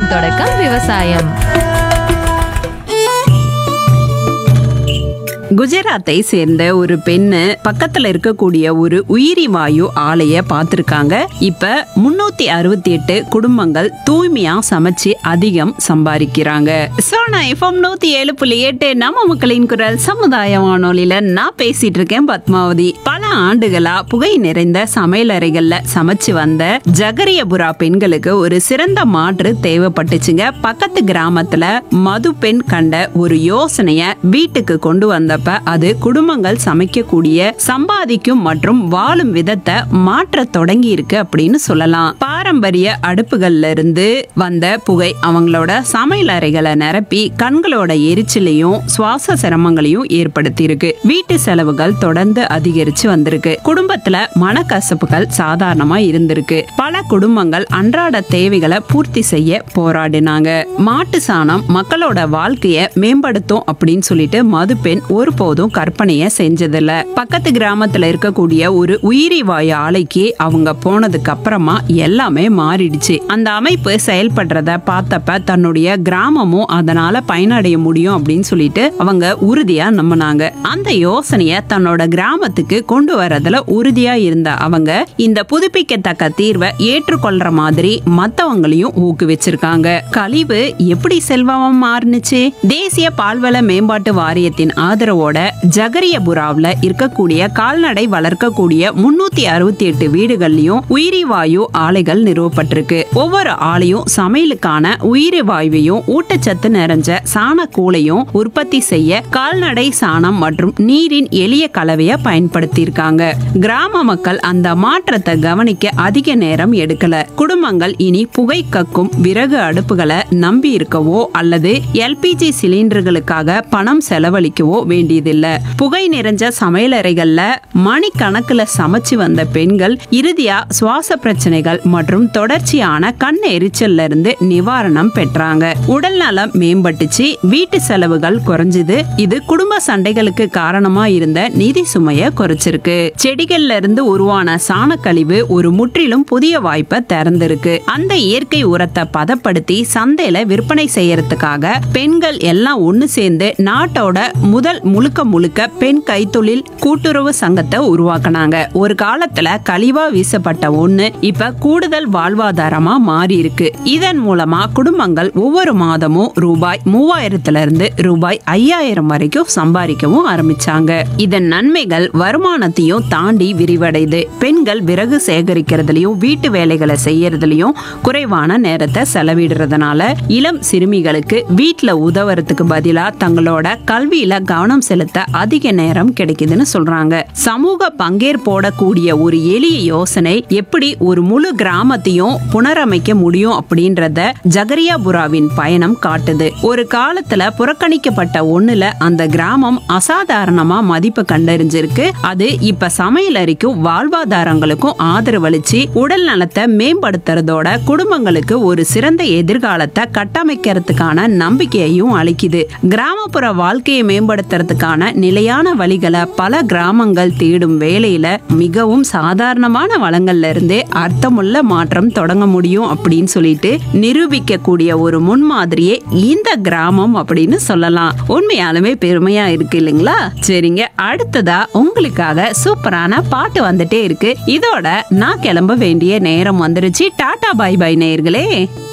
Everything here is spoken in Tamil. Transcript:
வாழ்வின் தொடக்கம் விவசாயம் குஜராத்தை சேர்ந்த ஒரு பெண்ணு பக்கத்துல இருக்கக்கூடிய ஒரு உயிரி வாயு ஆலைய பார்த்திருக்காங்க இப்ப முன்னூத்தி அறுபத்தி எட்டு குடும்பங்கள் தூய்மையா சமைச்சு அதிகம் சம்பாதிக்கிறாங்க சோனா எஃப்எம் நூத்தி ஏழு புள்ளி எட்டு நம்ம மக்களின் குரல் சமுதாய வானொலியில நான் பேசிட்டு இருக்கேன் பத்மாவதி பல ஆண்டுகளா புகை நிறைந்த சமையலறைகள்ல சமைச்சு வந்த ஜகரியபுரா பெண்களுக்கு ஒரு சிறந்த மாற்று தேவைப்பட்டுச்சுங்க பக்கத்து கிராமத்துல மது பெண் கண்ட ஒரு யோசனைய வீட்டுக்கு கொண்டு வந்தப்ப அது குடும்பங்கள் சமைக்கக்கூடிய சம்பாதிக்கும் மற்றும் வாழும் விதத்தை மாற்ற தொடங்கி இருக்கு அப்படின்னு சொல்லலாம் பாரம்பரிய அடுப்புகள்ல இருந்து வந்த புகை அவங்களோட சமையல் அறைகளை நிரப்பி கண்களோட எரிச்சலையும் சுவாச சிரமங்களையும் ஏற்படுத்தி இருக்கு வீட்டு செலவுகள் தொடர்ந்து அதிகரிச்சு வந்திருக்கு குடும்பத்துல மனக்கசப்புகள் சாதாரணமா இருந்திருக்கு பல குடும்பங்கள் அன்றாட தேவைகளை பூர்த்தி செய்ய போராடினாங்க மாட்டு சாணம் மக்களோட வாழ்க்கைய மேம்படுத்தும் அப்படின்னு சொல்லிட்டு மதுப்பெண் ஒருபோதும் கற்பனைய செஞ்சதில்ல பக்கத்து கிராமத்துல இருக்கக்கூடிய ஒரு உயிரி வாயு ஆலைக்கு அவங்க போனதுக்கு அப்புறமா எல்லாமே மாறிடுச்சு அந்த அமைப்பு செயல்படுறத பார்த்தப்ப தன்னுடைய கிராமமும் அதனால பயனடைய முடியும் அப்படின்னு சொல்லிட்டு அவங்க உறுதியா நம்பினாங்க அந்த யோசனைய தன்னோட கிராமத்துக்கு கொண்டு வரதுல உறுதியா இருந்த அவங்க இந்த புதுப்பிக்கத்தக்க தீர்வை ஏற்றுக்கொள்ற மாதிரி மத்தவங்களையும் ஊக்குவிச்சிருக்காங்க கழிவு எப்படி செல்வமா மாறுனுச்சு தேசிய பால்வள மேம்பாட்டு வாரியத்தின் ஆதரவோட ஜகரியபுராவுல இருக்கக்கூடிய கால்நடை வளர்க்கக்கூடிய முன்னூத்தி அறுபத்தி எட்டு வீடுகள்லயும் உயிரி வாயு ஆலைகள் நிறுவப்பட்டிருக்கு ஒவ்வொரு ஆலையும் சமையலுக்கான உயிரி வாயுவையும் ஊட்டச்சத்து நிறைஞ்ச சாண கூளையும் உற்பத்தி செய்ய கால்நடை சாணம் மற்றும் நீரின் எளிய கலவைய பயன்படுத்தி இருக்காங்க கிராம மக்கள் அந்த மாற்றத்தை கவனிக்க அதிக நேரம் எடுக்கல குடும்பங்கள் இனி புகை கக்கும் விறகு அடுப்புகளை நம்பி இருக்கவோ அல்லது எல்பிஜி சிலிண்டர்களுக்காக பணம் செலவழிக்கவோ வேண்டியதில்ல புகை நிறைஞ்ச சமையலறைகள்ல மணிக்கணக்குல சமைச்சு வந்த பெண்கள் இறுதியா சுவாச பிரச்சனைகள் மற்றும் தொடர்ச்சியான கண் எரிச்சல்ல இருந்து நிவாரணம் பெற்றாங்க உடல் நலம் மேம்பட்டுச்சு வீட்டு செலவுகள் குறைஞ்சது இது குடும்ப சண்டைகளுக்கு காரணமா இருந்த நிதி சுமைய குறைச்சிருக்கு செடிகள்ல இருந்து உருவான சாணக்கழிவு ஒரு முற்றிலும் புதிய வாய்ப்பை திறந்திருக்கு அந்த இயற்கை உரத்தை பதப்படுத்தி சந்தையில விற்பனை செய்யறதுக்காக பெண்கள் எல்லாம் ஒண்ணு சேர்ந்து நாட்டோட முதல் முழுக்க முழுக்க பெண் கைத்தொழில் கூட்டுறவு சங்கத்தை உருவாக்குனாங்க ஒரு காலத்துல கழிவா வீசப்பட்ட ஒண்ணு இப்ப கூடுதல் வாழ்வாதாரமா மாறி இருக்கு இதன் மூலமா குடும்பங்கள் ஒவ்வொரு மாதமும் ரூபாய் மூவாயிரத்துல இருந்து ரூபாய் ஐயாயிரம் வரைக்கும் சம்பாதிக்கவும் ஆரம்பிச்சாங்க இதன் நன்மைகள் வருமானத்தையும் தாண்டி விரிவடையுது பெண்கள் விறகு சேகரிக்கிறதுலயும் வீட்டு வேலைகளை செய்யறதுலயும் குறைவான நேரத்தை செலவிடுறதுனால இளம் சிறுமிகளுக்கு வீட்டுல உதவுறதுக்கு பதிலா தங்களோட கல்வியில கவனம் செலுத்த அதிக நேரம் கிடைக்குதுன்னு சொல்றாங்க சமூக பங்கேற்போட கூடிய ஒரு எளிய யோசனை எப்படி ஒரு முழு கிராமத்தையும் புனரமைக்க முடியும் அப்படின்றத ஜகரியாபுராவின் பயணம் காட்டுது ஒரு காலத்துல புறக்கணிக்கப்பட்ட ஒண்ணுல அந்த கிராமம் அசாதாரணமா மதிப்பு கண்டறிஞ்சிருக்கு அது இப்ப சமையலறைக்கும் வாழ்வாதாரங்களுக்கும் ஆதரவளிச்சு உடல் நலத்தை மேம்படுத்துறதோட குடும்பங்களுக்கு ஒரு சிறந்த எதிர்காலத்தை கட்டமைக்கிறதுக்கான நம்பிக்கையையும் அளிக்குது கிராமப்புற வாழ்க்கையை மேம்படுத்துறதுக்கான நிலையான வழிகளை பல கிராமங்கள் தேடும் வேலையில மிகவும் சாதாரணமான வளங்கள்ல இருந்தே அர்த்தமுள்ள மாற்றம் தொடங்க முடியும் அப்படின்னு சொல்லிட்டு நிரூபிக்கக்கூடிய ஒரு முன்மாதிரியே இந்த கிராமம் அப்படின்னு சொல்லலாம் உண்மையாலுமே பெருமையா இருக்கு இல்லைங்களா சரிங்க அடுத்ததா உங்களுக்காக சூப்பரான பாட்டு வந்துட்டே இருக்கு இதோட நான் கிளம்ப வேண்டிய நேரம் வந்துருச்சு டாடா பை பை நேயர்களே